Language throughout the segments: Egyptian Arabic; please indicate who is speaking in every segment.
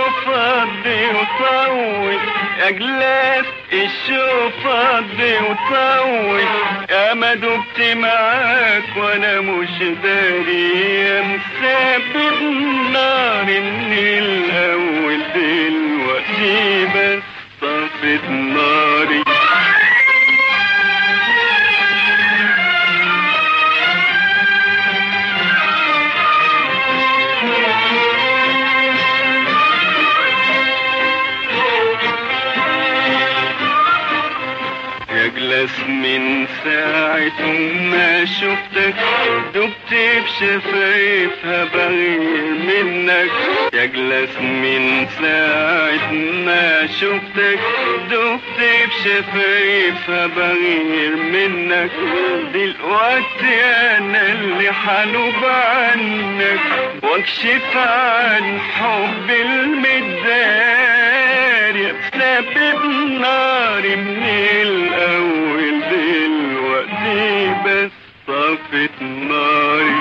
Speaker 1: الشوف فضي وطول يا جلاس الشوف فضي وطول يا ما دبت معاك وانا مش داري يا مسبب نار من الاول دلوقتي بس طفت ناري يجلس من ساعة ما شفتك دبت بشفايفها بغير منك يجلس من ساعة ما شفتك دبت بشفايفها بغير منك دلوقتي انا اللي حنوب عنك واكشف عن حب المداري بسبب ناري من الاول دلوقتي بس طفت ناري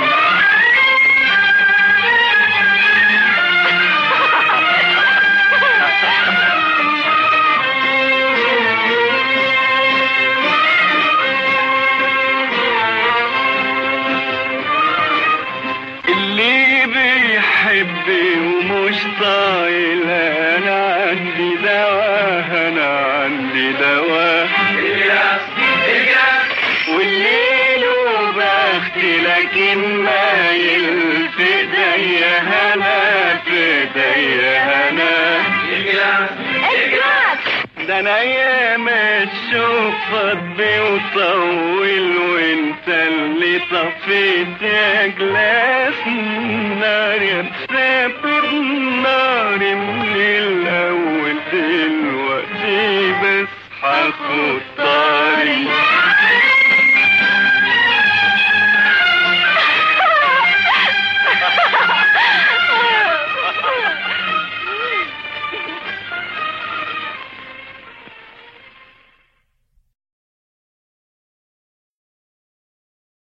Speaker 1: اللي بيحب ومش طايل انا عندي دواء انا عندي دواء والليل وبخت لكن مايل في ايديا هنا في ايديا هنا ده انا ايام الشوق فضي وطول وانت اللي طفيت يا جلاس